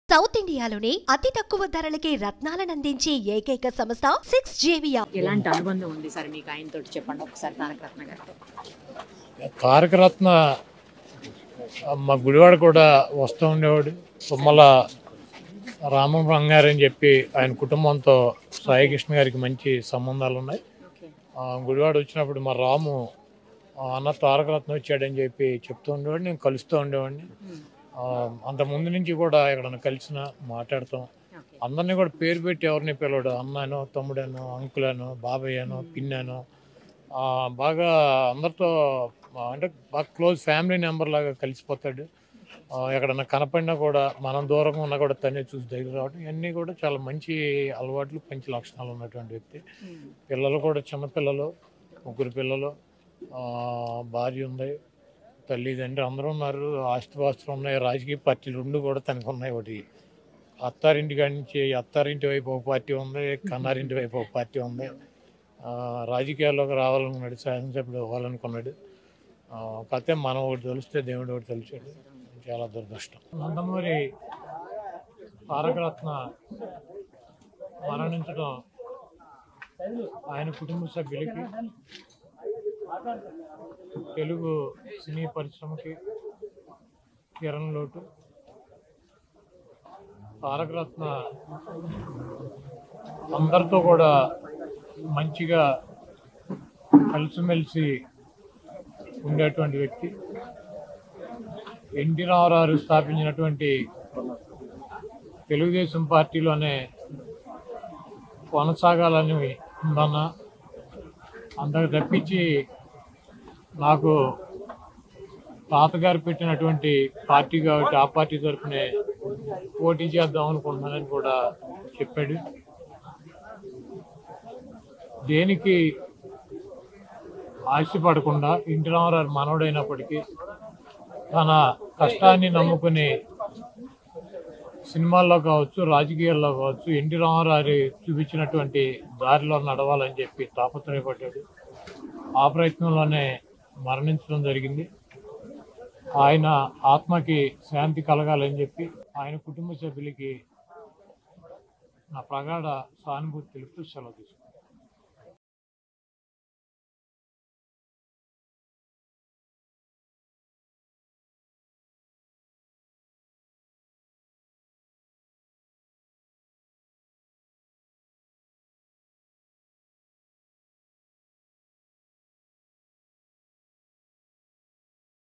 south ఇండియాలోనే అతి తక్కువ ధరలకి రత్నాలనందించే ఏకైక సంస్థ సిక్స్ జేవియా ఎలాంటి అనుబంధం ఉంది సార్ మీకు ఆయనతో చెప్పండి ఒకసారి తారక రత్న గారితో తారకరత్న మా గుడివాడ కూడా వస్తూ ఉండేవాడు తుమ్మల రామం గారు అని చెప్పి ఆయన కుటుంబంతో సాయికృష్ణ గారికి మంచి సంబంధాలు ఉన్నాయి ఓకే ఆ, గుడివాడ వచ్చినప్పుడు మా రాము ఆ, అన్న తారకరత్న వచ్చాడని చెప్పి చెప్తూ ఉండేవాడు నేను కలుస్తూ ఉండేవాడిని ఆ, అంత ముందు నుంచి కూడా ఎక్కడన్నా కలిసిన మాట్లాడతాం ఓకే అందరినీ కూడా పేరు పెట్టి ఎవరిని పిలవడు అన్ననో తమ్ముడనో అంకులనో బాబాయ్ అనో పిన్ననో ఆ, బాగా అందరితో ఆ, అంటే బాగా క్లోజ్ ఫ్యామిలీ మెంబర్ లాగా కలిసిపోతాడు ఆ, ఎక్కడన్నా కనపడినా కూడా మనం దూరంగా ఉన్నా కూడా తనే చూసి దగ్గర రావడం ఇవన్నీ కూడా చాలా మంచి అలవాట్లు మంచి లక్షణాలు ఉన్నటువంటి వ్యక్తి పిల్లలు కూడా చిన్నపిల్లలు ముగ్గురు పిల్లలు ఆ, భార్య ఉంది తల్లిదండ్రులు అందరూ ఉన్నారు ఆస్తిపాస్తులు ఉన్నాయి రాజకీయ పార్టీలు రెండు కూడా తనకు ఉన్నాయి ఒకటి అత్తారింటి కాడి నుంచి అత్తారింటి వైపు ఒక పార్టీ ఉంది కన్నారింటి వైపు ఒక పార్టీ ఉంది ఆ, రాజకీయాల్లోకి రావాలనుకున్నాడు శాసనసభ్యుడు అవ్వాలనుకున్నాడు ఆ, కాకపోతే మనం ఒకటి తెలిస్తే దేవుడు ఒకటి తెలిసాడు చాలా దురదృష్టం నందమూరి తారకరత్న మరణించడం ఆయన కుటుంబ సభ్యులకి తెలుగు సినీ పరిశ్రమకి కిరణ్ లోటు తారకరత్న అందరితో కూడా మంచిగా కలిసిమెలిసి ఉండేటువంటి వ్యక్తి ఎన్టీ రామారావు స్థాపించినటువంటి తెలుగుదేశం పార్టీలోనే కొనసాగాలని ఉందన్న అందరికి తప్పించి నాకు తాతగారు పెట్టినటువంటి పార్టీ కాబట్టి ఆ పార్టీ తరఫునే పోటీ చేద్దాం అనుకుంటున్నానని కూడా చెప్పాడు దేనికి ఆశపడకుండా ఇంటి రామారావు మనవడైనప్పటికీ తన కష్టాన్ని నమ్ముకుని సినిమాల్లో కావచ్చు రాజకీయాల్లో కావచ్చు ఎన్టీ రామారావు చూపించినటువంటి దారిలో నడవాలని చెప్పి తాపత్రయపడ్డాడు ఆ ప్రయత్నంలోనే మరణించడం జరిగింది ఆయన ఆత్మకి శాంతి కలగాలని చెప్పి ఆయన కుటుంబ సభ్యులకి నా ప్రగాఢ సానుభూతి తెలుపుతూ సెలవు తీసుకున్నాను